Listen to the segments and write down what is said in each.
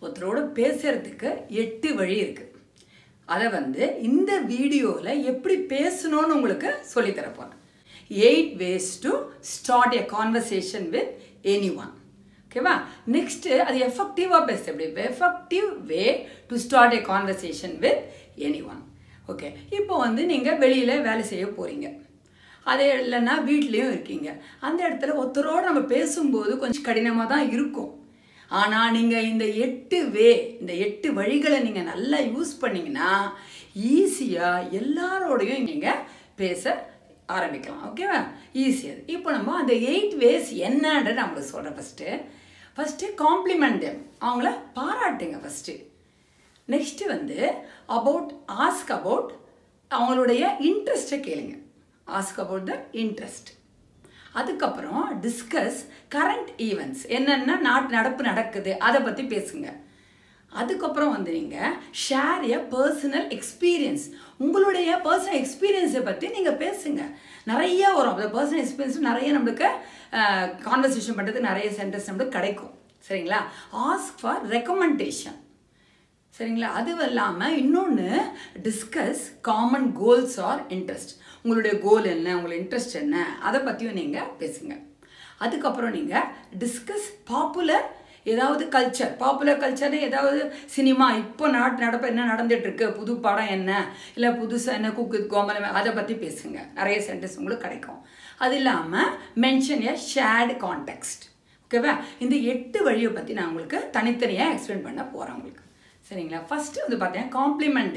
ஒருத்தரோட பேசுறதுக்கு எட்டு வழி இருக்கு அதை வந்து இந்த வீடியோவில் எப்படி பேசணும்னு உங்களுக்கு சொல்லித்தர போகிறேன் eight ways to start a conversation with anyone ஓகேவா நெக்ஸ்ட்டு அது எஃபெக்டிவாக பேச எப்படி effective way to start a conversation with anyone okay இப்போ வந்து நீங்கள் வெளியில் வேலை செய்ய போகிறீங்க அதே இல்லைன்னா வீட்லேயும் இருக்கீங்க அந்த இடத்துல ஒருத்தரோடு நம்ம பேசும்போது கொஞ்சம் கடினமாக தான் இருக்கும் ஆனால் நீங்கள் இந்த எட்டு வே இந்த எட்டு வழிகளை நீங்கள் நல்லா யூஸ் பண்ணீங்கன்னா ஈஸியாக எல்லாரோடையும் நீங்கள் பேச ஆரம்பிக்கலாம் ஓகேவா ஈஸியாக இப்போ நம்ம அந்த எயிட் வேஸ் என்னன்றது நம்மளுக்கு சொல்கிறேன் ஃபஸ்ட்டு ஃபஸ்ட்டு காம்ப்ளிமெண்ட் அவங்கள பாராட்டுங்க ஃபஸ்ட்டு நெக்ஸ்ட்டு வந்து அபவுட் ஆஸ்க் அபவுட் அவங்களுடைய இன்ட்ரெஸ்ட்டை கேளுங்க ஆஸ்க் அபவுட் த இன்ட்ரெஸ்ட் அதுக்கப்புறம் டிஸ்கஸ் கரண்ட் ஈவெண்ட்ஸ் என்னென்ன நாட்டு நடப்பு நடக்குது அதை பற்றி பேசுங்க அதுக்கப்புறம் வந்து நீங்கள் ஷேர் எ பர்சனல் எக்ஸ்பீரியன்ஸ் உங்களுடைய பர்சனல் எக்ஸ்பீரியன்ஸை பற்றி நீங்கள் பேசுங்க நிறைய வரும் அந்த பர்சனல் எக்ஸ்பீரியன்ஸ் நிறைய நம்மளுக்கு கான்வர்சேஷன் பண்ணுறதுக்கு நிறைய சென்டென்ஸ் நம்மளுக்கு கிடைக்கும் சரிங்களா ஆஸ்க் ஃபார் ரெக்கமெண்டேஷன் சரிங்களா அது இல்லாமல் இன்னொன்று discuss common goals or interest உங்களுடைய கோல் என்ன உங்களுடைய இன்ட்ரெஸ்ட் என்ன அதை பற்றியும் நீங்கள் பேசுங்க அதுக்கப்புறம் நீங்கள் டிஸ்கஸ் பாப்புலர் ஏதாவது கல்ச்சர் பாப்புலர் கல்ச்சர்னு ஏதாவது சினிமா இப்போ நாட்டு நடப்பு என்ன நடந்துட்டு இருக்கு புது படம் என்ன இல்லை புதுசாக என்ன குக்கு கோமலம் அதை பற்றி பேசுங்க நிறைய சென்டென்ஸ் உங்களுக்கு கிடைக்கும் அது இல்லாமல் மென்ஷன் எ ஷேர்டு கான்டெக்ஸ்ட் ஓகேவா இந்த எட்டு வழியை பற்றி நான் உங்களுக்கு தனித்தனியாக எக்ஸ்பிளைன் பண்ண போகிறேன் உங்களுக்கு சரிங்களா ஃபஸ்ட்டு வந்து பார்த்தீங்கன்னா காம்ப்ளிமெண்ட்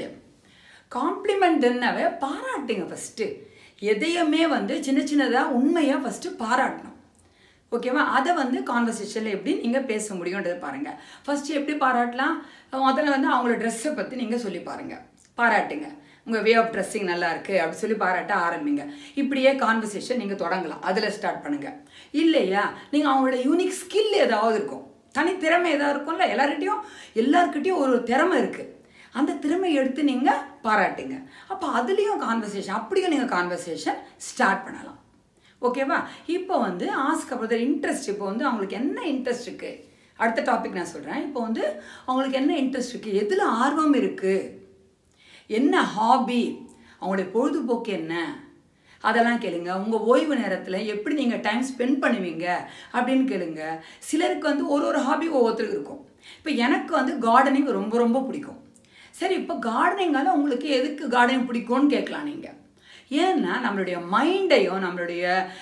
காம்ப்ளிமெண்ட்டுன்னாவே பாராட்டுங்க ஃபஸ்ட்டு எதையுமே வந்து சின்ன சின்னதாக உண்மையாக ஃபஸ்ட்டு பாராட்டணும் ஓகேவா அதை வந்து கான்வர்சேஷனில் எப்படி நீங்கள் பேச முடியுன்றதை பாருங்கள் ஃபஸ்ட்டு எப்படி பாராட்டலாம் முதல்ல வந்து அவங்களோட ட்ரெஸ்ஸை பற்றி நீங்கள் சொல்லி பாருங்கள் பாராட்டுங்க உங்கள் வே ஆஃப் ட்ரெஸ்ஸிங் நல்லா இருக்குது அப்படி சொல்லி பாராட்ட ஆரம்பிங்க இப்படியே கான்வர்சேஷன் நீங்கள் தொடங்கலாம் அதில் ஸ்டார்ட் பண்ணுங்கள் இல்லையா நீங்கள் அவங்களோட யூனிக் ஸ்கில் ஏதாவது இருக்கும் தனித்திறமை ஏதாவது இருக்கும்ல எல்லார்கிட்டையும் எல்லாருக்கிட்டையும் ஒரு திறமை இருக்குது அந்த திறமை எடுத்து நீங்கள் பாராட்டுங்க அப்போ அதுலேயும் கான்வர்சேஷன் அப்படியும் நீங்கள் கான்வர்சேஷன் ஸ்டார்ட் பண்ணலாம் ஓகேவா இப்போ வந்து ஆஸ்க் அப்புறம் இன்ட்ரெஸ்ட் இப்போ வந்து அவங்களுக்கு என்ன இன்ட்ரெஸ்ட் இருக்குது அடுத்த டாபிக் நான் சொல்கிறேன் இப்போ வந்து அவங்களுக்கு என்ன இன்ட்ரெஸ்ட் இருக்குது எதில் ஆர்வம் இருக்குது என்ன ஹாபி அவங்களுடைய பொழுதுபோக்கு என்ன அதெல்லாம் கேளுங்க உங்கள் ஓய்வு நேரத்தில் எப்படி நீங்கள் டைம் ஸ்பெண்ட் பண்ணுவீங்க அப்படின்னு கேளுங்க சிலருக்கு வந்து ஒரு ஒரு ஹாபி ஒவ்வொருத்தருக்கு இருக்கும் இப்போ எனக்கு வந்து கார்டனிங் ரொம்ப ரொம்ப பிடிக்கும் சரி இப்போ கார்டனிங்கால உங்களுக்கு எதுக்கு கார்டனிங் பிடிக்கும்னு கேட்கலாம் நீங்கள் ஏன்னா நம்மளுடைய மைண்டையும் நம்மளுடைய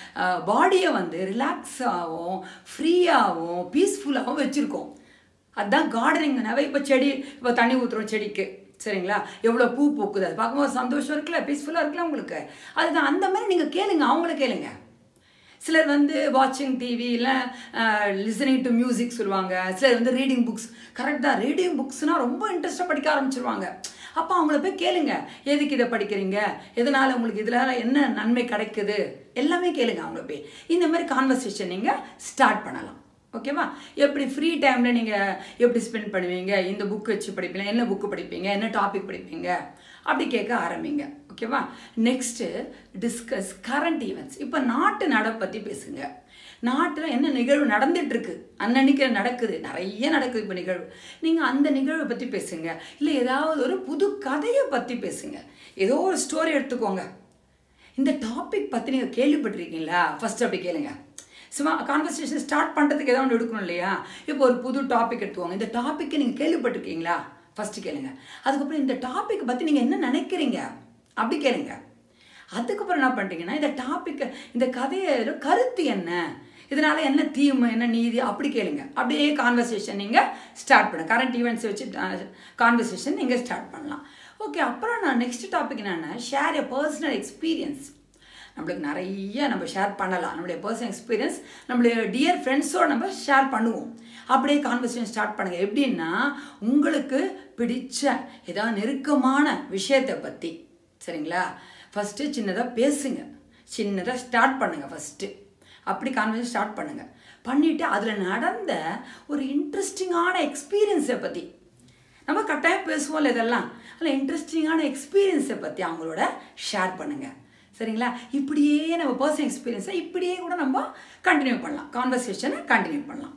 பாடியை வந்து ரிலாக்ஸாகவும் ஃப்ரீயாகவும் பீஸ்ஃபுல்லாகவும் வச்சுருக்கோம் அதுதான் கார்டனிங்னாவே இப்போ செடி இப்போ தண்ணி ஊற்றுறோம் செடிக்கு சரிங்களா எவ்வளோ பூ பூக்குது அது பார்க்கும்போது சந்தோஷம் இருக்குல்ல பீஸ்ஃபுல்லாக இருக்குல்ல உங்களுக்கு அதுதான் அந்த மாதிரி நீங்கள் கேளுங்க அவங்கள கேளுங்க சிலர் வந்து வாட்சிங் டிவி இல்லை லிசனிங் டு மியூசிக் சொல்லுவாங்க சிலர் வந்து ரீடிங் புக்ஸ் கரெக்ட் தான் ரீடிங் புக்ஸ்னால் ரொம்ப இன்ட்ரெஸ்ட்டாக படிக்க ஆரம்பிச்சிருவாங்க அப்போ அவங்கள போய் கேளுங்க எதுக்கு இதை படிக்கிறீங்க எதனால் உங்களுக்கு இதில் என்ன நன்மை கிடைக்குது எல்லாமே கேளுங்க அவங்கள போய் இந்த மாதிரி கான்வர்சேஷன் நீங்கள் ஸ்டார்ட் பண்ணலாம் ஓகேவா எப்படி ஃப்ரீ டைமில் நீங்கள் எப்படி ஸ்பெண்ட் பண்ணுவீங்க இந்த புக் வச்சு படிப்பீங்க என்ன புக்கு படிப்பீங்க என்ன டாபிக் படிப்பீங்க அப்படி கேட்க ஆரம்பிங்க ஓகேவா நெக்ஸ்ட்டு டிஸ்கஸ் கரண்ட் ஈவெண்ட்ஸ் இப்போ நாட்டு நட பற்றி பேசுங்க நாட்டில் என்ன நிகழ்வு நடந்துட்டுருக்கு அன்னன்னைக்கு நடக்குது நிறைய நடக்குது இப்போ நிகழ்வு நீங்கள் அந்த நிகழ்வை பற்றி பேசுங்க இல்லை ஏதாவது ஒரு புது கதையை பற்றி பேசுங்க ஏதோ ஒரு ஸ்டோரி எடுத்துக்கோங்க இந்த டாபிக் பற்றி நீங்கள் கேள்விப்பட்டிருக்கீங்களா ஃபஸ்ட் அப்படி கேளுங்க சும்மா கான்வர்சேஷன் ஸ்டார்ட் பண்ணுறதுக்கு ஏதாவது ஒன்று எடுக்கணும் இல்லையா இப்போ ஒரு புது டாபிக் எடுத்துக்கோங்க இந்த டாப்பிக்கை நீங்கள் கேள்விப்பட்டிருக்கீங்களா ஃபஸ்ட்டு கேளுங்க அதுக்கப்புறம் இந்த டாபிக் பற்றி நீங்கள் என்ன நினைக்கிறீங்க அப்படி கேளுங்க அதுக்கப்புறம் என்ன பண்ணுறீங்கன்னா இந்த டாப்பிக்கை இந்த கதையோட கருத்து என்ன இதனால என்ன தீமை என்ன நீதி அப்படி கேளுங்க அப்படியே கான்வர்சேஷன் நீங்கள் ஸ்டார்ட் பண்ணுங்க கரண்ட் ஈவெண்ட்ஸ் வச்சு கான்வர்சேஷன் நீங்கள் ஸ்டார்ட் பண்ணலாம் ஓகே அப்புறம் நான் நெக்ஸ்ட் டாபிக் என்னென்னா ஷேர் எ பர்சனல் எக்ஸ்பீரியன்ஸ் நம்மளுக்கு நிறைய நம்ம ஷேர் பண்ணலாம் நம்மளுடைய பர்சனல் எக்ஸ்பீரியன்ஸ் நம்மளுடைய டியர் ஃப்ரெண்ட்ஸோடு நம்ம ஷேர் பண்ணுவோம் அப்படியே கான்வர்சேஷன் ஸ்டார்ட் பண்ணுங்கள் எப்படின்னா உங்களுக்கு பிடிச்ச ஏதாவது நெருக்கமான விஷயத்தை பற்றி சரிங்களா ஃபஸ்ட்டு சின்னதாக பேசுங்க சின்னதாக ஸ்டார்ட் பண்ணுங்கள் ஃபஸ்ட்டு அப்படி கான்வர்சேஷன் ஸ்டார்ட் பண்ணுங்கள் பண்ணிவிட்டு அதில் நடந்த ஒரு இன்ட்ரெஸ்டிங்கான எக்ஸ்பீரியன்ஸை பற்றி நம்ம கட்டாயம் பேசுவோம்ல இதெல்லாம் அதில் இன்ட்ரெஸ்டிங்கான எக்ஸ்பீரியன்ஸை பற்றி அவங்களோட ஷேர் பண்ணுங்கள் சரிங்களா இப்படியே நம்ம பர்சனல் எக்ஸ்பீரியன்ஸை இப்படியே கூட நம்ம கண்டினியூ பண்ணலாம் கான்வர்சேஷனை கண்டினியூ பண்ணலாம்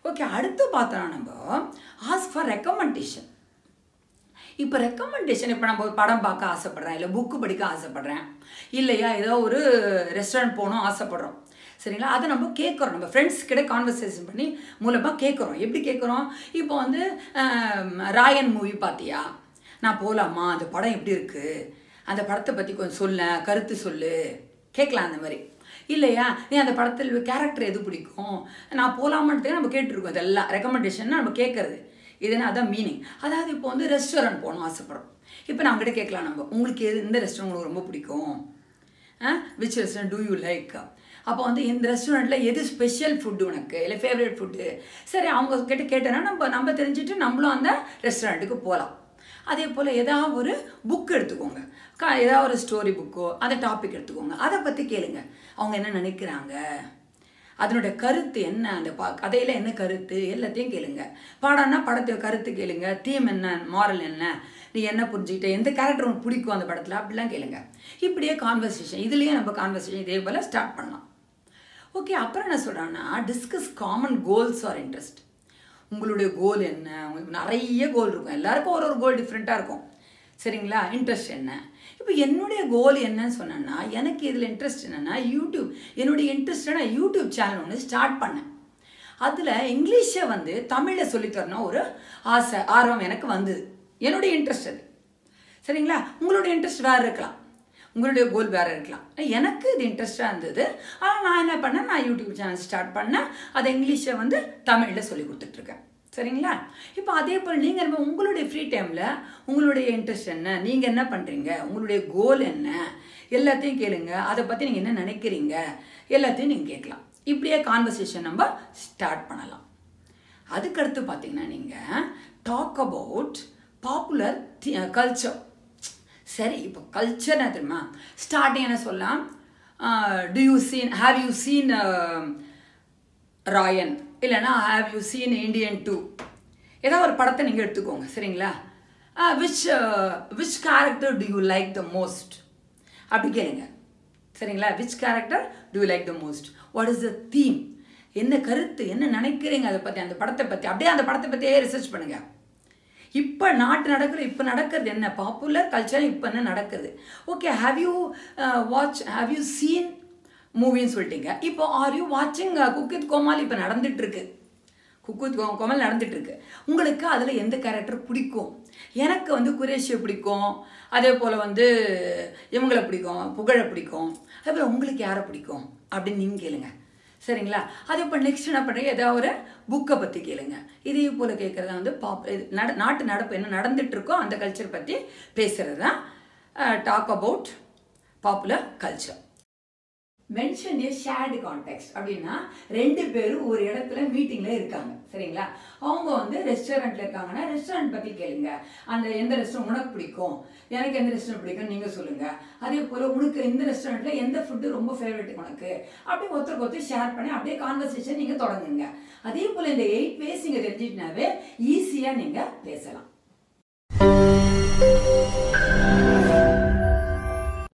ஓகே அடுத்து பார்த்தோம்னா நம்ம ஆஸ் ஃபார் ரெக்கமெண்டேஷன் இப்போ ரெக்கமெண்டேஷன் இப்போ நம்ம ஒரு படம் பார்க்க ஆசைப்பட்றேன் இல்லை புக்கு படிக்க ஆசைப்பட்றேன் இல்லையா ஏதோ ஒரு ரெஸ்டாரண்ட் போகணும் ஆசைப்பட்றோம் சரிங்களா அதை நம்ம கேட்குறோம் நம்ம ஃப்ரெண்ட்ஸ் கிட்ட கான்வர்சேஷன் பண்ணி மூலமாக கேட்குறோம் எப்படி கேட்குறோம் இப்போ வந்து ஆம், ராயன் மூவி பார்த்தியா நான் போகலாமா அந்த படம் எப்படி இருக்குது அந்த படத்தை பற்றி கொஞ்சம் சொல்ல கருத்து சொல்லு கேட்கலாம் அந்த மாதிரி இல்லையா நீ அந்த படத்தில் கேரக்டர் எது பிடிக்கும் நான் போகலாமான்றதுக்கு நம்ம கேட்டுருக்கோம் இதெல்லாம் ரெக்கமெண்டேஷன் நம்ம கேட்குறது இதுனா அதான் மீனிங் அதாவது இப்போ வந்து ரெஸ்டாரண்ட் போகணும் ஆசைப்படுறோம் இப்போ நான் கிட்ட கேட்கலாம் நம்ம உங்களுக்கு எது இந்த ரெஸ்டாரண்ட் உங்களுக்கு ரொம்ப பிடிக்கும் which restaurant do you like அப்போ வந்து இந்த ரெஸ்டாரண்ட்டில் எது ஸ்பெஷல் ஃபுட்டு உனக்கு இல்லை ஃபேவரட் ஃபுட்டு சரி அவங்க கிட்ட கேட்டேன்னா நம்ம நம்ம தெரிஞ்சுட்டு நம்மளும் அந்த ரெஸ்டாரண்ட்டுக்கு போகலாம் அதே போல் ஏதாவது ஒரு புக் எடுத்துக்கோங்க கா ஏதாவது ஒரு ஸ்டோரி புக்கோ அந்த டாபிக் எடுத்துக்கோங்க அதை பற்றி கேளுங்க அவங்க என்ன நினைக்கிறாங்க அதனுடைய கருத்து என்ன அந்த பா கதையில் என்ன கருத்து எல்லாத்தையும் கேளுங்க பாடம்னா படத்தை கருத்து கேளுங்க தீம் என்ன மாரல் என்ன நீ என்ன புரிஞ்சுக்கிட்ட எந்த கேரக்டர் உனக்கு பிடிக்கும் அந்த படத்தில் அப்படிலாம் கேளுங்க இப்படியே கான்வர்சேஷன் இதுலேயே நம்ம கான்வர்சேஷன் இதே போல் ஸ்டார்ட் பண்ணலாம் ஓகே அப்புறம் என்ன சொல்கிறாங்கன்னா discuss common goals or interest உங்களுடைய கோல் என்ன உங்களுக்கு நிறைய கோல் இருக்கும் எல்லாருக்கும் ஒரு ஒரு கோல் டிஃப்ரெண்ட்டாக இருக்கும் சரிங்களா இன்ட்ரெஸ்ட் என்ன இப்போ என்னுடைய கோல் என்னன்னு சொன்னேன்னா எனக்கு இதில் இன்ட்ரெஸ்ட் என்னென்னா யூடியூப் என்னுடைய இன்ட்ரெஸ்ட்டை நான் யூடியூப் சேனல் ஒன்று ஸ்டார்ட் பண்ணேன் அதில் இங்கிலீஷை வந்து தமிழில் சொல்லித்தரணும் ஒரு ஆசை ஆர்வம் எனக்கு வந்தது என்னுடைய இன்ட்ரெஸ்ட் அது சரிங்களா உங்களுடைய இன்ட்ரெஸ்ட் வேறு இருக்கலாம் உங்களுடைய கோல் வேறு இருக்கலாம் எனக்கு இது இன்ட்ரெஸ்டாக இருந்தது ஆனால் நான் என்ன பண்ணேன் நான் யூடியூப் சேனல் ஸ்டார்ட் பண்ணேன் அதை இங்கிலீஷை வந்து தமிழில் சொல்லி கொடுத்துட்ருக்கேன் சரிங்களா இப்போ அதே போல் நீங்கள் நம்ம உங்களுடைய ஃப்ரீ டைமில் உங்களுடைய இன்ட்ரெஸ்ட் என்ன நீங்கள் என்ன பண்ணுறீங்க உங்களுடைய கோல் என்ன எல்லாத்தையும் கேளுங்க அதை பற்றி நீங்கள் என்ன நினைக்கிறீங்க எல்லாத்தையும் நீங்கள் கேட்கலாம் இப்படியே கான்வர்சேஷன் நம்ம ஸ்டார்ட் பண்ணலாம் அதுக்கடுத்து பார்த்தீங்கன்னா நீங்கள் டாக் அபவுட் பாப்புலர் கல்ச்சர் சரி இப்போ கல்ச்சர் என்ன தெரியுமா ஸ்டார்டிங் என்ன சொல்லலாம் do you seen have you seen Raayan இல்லைன்னா have you seen Indian two ஏதாவது ஒரு படத்தை நீங்கள் எடுத்துக்கோங்க சரிங்களா which which character do you like the most அப்படி கேளுங்க சரிங்களா which character do you like the most what is the theme என்ன கருத்து என்ன நினைக்கிறீங்க அதை பற்றி அந்த படத்தை பற்றி அப்படியே அந்த படத்தை பற்றியே ரிசர்ச் பண்ணுங்கள் இப்போ நாட்டு நடக்கிற இப்போ நடக்கிறது என்ன பாப்புலர் கல்ச்சர் இப்போ என்ன நடக்குது okay have you watch have you seen மூவின்னு சொல்லிட்டீங்க இப்போ ஆர் யூ வாட்சிங் குக்கித் கோமால் இப்போ நடந்துட்டு இருக்கு குக்குத் கோ கோமல் நடந்துட்டு இருக்கு உங்களுக்கு அதில் எந்த கேரக்டர் பிடிக்கும் எனக்கு வந்து குரேஷியை பிடிக்கும் அதே போல் வந்து இவங்களை பிடிக்கும் புகழை பிடிக்கும் அதே போல் உங்களுக்கு யாரை பிடிக்கும் அப்படின்னு நீங்கள் கேளுங்க சரிங்களா அதே இப்போ நெக்ஸ்ட் என்ன பண்ணுறீங்க ஏதாவது ஒரு புக்கை பற்றி கேளுங்க இதே போல் கேட்குறதா வந்து பாப் இது நட நாட்டு நடப்பு என்ன நடந்துட்டு இருக்கோ அந்த கல்ச்சர் பற்றி பேசுகிறது தான் talk about popular culture mention a shared context அப்படின்னா ரெண்டு பேரும் ஒரு இடத்துல மீட்டிங்ல இருக்காங்க சரிங்களா அவங்க வந்து ரெஸ்டாரண்ட்ல இருக்காங்கன்னா ரெஸ்டாரண்ட் பத்தி கேளுங்க அந்த எந்த ரெஸ்டாரண்ட் உனக்கு பிடிக்கும் எனக்கு எந்த ரெஸ்டாரண்ட் பிடிக்கும் நீங்க சொல்லுங்க அதே போல உனக்கு இந்த ரெஸ்டாரண்ட்ல எந்த ஃபுட்டு ரொம்ப ஃபேவரட் உனக்கு அப்படி ஒருத்தருக்கு ஒருத்தர் ஷேர் பண்ணி அப்படியே கான்வர்சேஷன் நீங்க தொடங்குங்க அதே போல இந்த எயிட் வேஸ் நீங்க தெரிஞ்சிட்டுனாவே ஈஸியா நீங்க பேசலாம்